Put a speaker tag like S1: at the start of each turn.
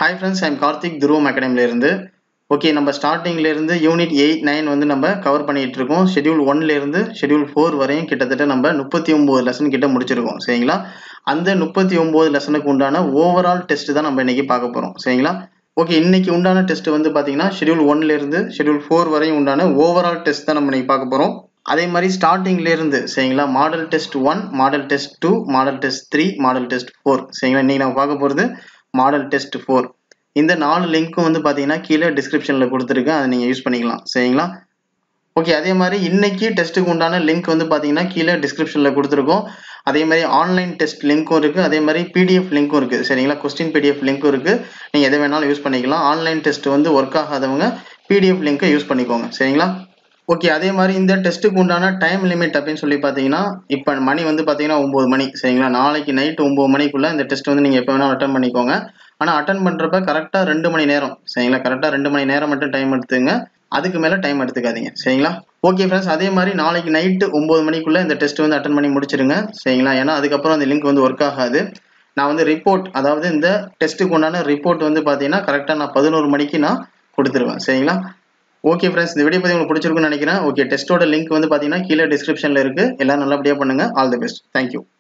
S1: hi friends I'm Karthik துருவம் அகாடமிலேருந்து okay நம்ம ஸ்டார்டிங்லேருந்து யூனிட் எயிட் நைன் வந்து நம்ம கவர் பண்ணிகிட்டு இருக்கோம் ஷெடியூல் ஒன்லேருந்து ஷெடியூல் ஃபோர் வரையும் கிட்டத்தட்ட நம்ம முப்பத்தி ஒம்பது லெசன் கிட்ட முடிச்சிருக்கோம் சரிங்களா அந்த முப்பத்தி ஒம்பது லெசனுக்கு உண்டான ஓவரால் டெஸ்ட் தான் நம்ம இன்னைக்கு பார்க்க போகிறோம் சரிங்களா ஓகே இன்னைக்கு உண்டான டெஸ்ட் வந்து பார்த்தீங்கன்னா ஷெடியூல் ஒன்லேருந்து ஷெடியூல் ஃபோர் வரையும் உண்டான ஓவரால் டெஸ்ட் தான் நம்ம இன்னைக்கு பார்க்க போகிறோம் அதே மாதிரி ஸ்டார்டிங்லேருந்து சரிங்களா model test one model test two model test three model test four சரிங்களா இன்னைக்கு நம்ம பார்க்க போகிறது மாடல் டெஸ்ட் ஃபோர் இந்த நாலு லிங்க்கும் வந்து பார்த்தீங்கன்னா கீழே டிஸ்கிரிப்ஷனில் கொடுத்துருக்கேன் அதை நீங்கள் யூஸ் பண்ணிக்கலாம் சரிங்களா ஓகே அதே மாதிரி இன்னைக்கு டெஸ்ட்டுக்கு உண்டான லிங்க் வந்து பார்த்தீங்கன்னா கீழே டிஸ்கிரிப்ஷனில் கொடுத்துருக்கோம் அதே மாதிரி ஆன்லைன் டெஸ்ட் லிங்க்கும் இருக்குது அதே மாதிரி பிடிஎஃப் லிங்க்கும் இருக்குது சரிங்களா கொஸ்டின் பிடிஎஃப் லிங்க்கும் இருக்குது நீங்கள் எதை வேணாலும் யூஸ் பண்ணிக்கலாம் ஆன்லைன் டெஸ்ட் வந்து ஒர்க் ஆகாதவங்க பிடிஎஃப் லிங்க்கை யூஸ் பண்ணிக்கோங்க சரிங்களா ஓகே அதே மாதிரி இந்த டெஸ்ட்டுக்கு உண்டான டைம் லிமிட் அப்படின்னு சொல்லி பார்த்தீங்கன்னா இப்போ மணி வந்து பார்த்தீங்கன்னா ஒம்பது மணி சரிங்களா நாளைக்கு நைட் ஒம்பது மணிக்குள்ளே இந்த டெஸ்ட் வந்து நீங்கள் எப்போ வேணாலும் அட்டன் பண்ணிக்கோங்க ஆனால் அட்டன் பண்ணுறப்ப கரெக்டாக ரெண்டு மணி நேரம் சரிங்களா கரெக்டாக ரெண்டு மணி நேரம் மட்டும் டைம் எடுத்துங்க அதுக்கு மேலே டைம் எடுத்துக்காதீங்க சரிங்களா ஓகே ஃப்ரெண்ட்ஸ் அதே மாதிரி நாளைக்கு நைட்டு ஒம்பது மணிக்குள்ளே இந்த டெஸ்ட் வந்து அட்டன் பண்ணி முடிச்சிருங்க சரிங்களா ஏன்னா அதுக்கப்புறம் அந்த லிங்க் வந்து ஒர்க் ஆகாது நான் வந்து ரிப்போர்ட் அதாவது இந்த டெஸ்ட்டுக்கு உண்டான ரிப்போர்ட் வந்து பார்த்தீங்கன்னா கரெக்டாக நான் பதினோரு மணிக்கு நான் கொடுத்துருவேன் சரிங்களா ஓகே ஃப்ரெண்ட்ஸ் இந்த வீடியோ பற்றி உங்களுக்கு பிடிச்சிருக்குன்னு நினைக்கிறேன் ஓகே டெஸ்ட்டோட லிங்க் வந்து பார்த்தீங்கன்னா கீழே டிஸ்கிரிப்ஷனில் இருக்குது எல்லாம் நல்லபடியாக பண்ணுங்கள் ஆல் தி பெஸ்ட் தேங்க்யூ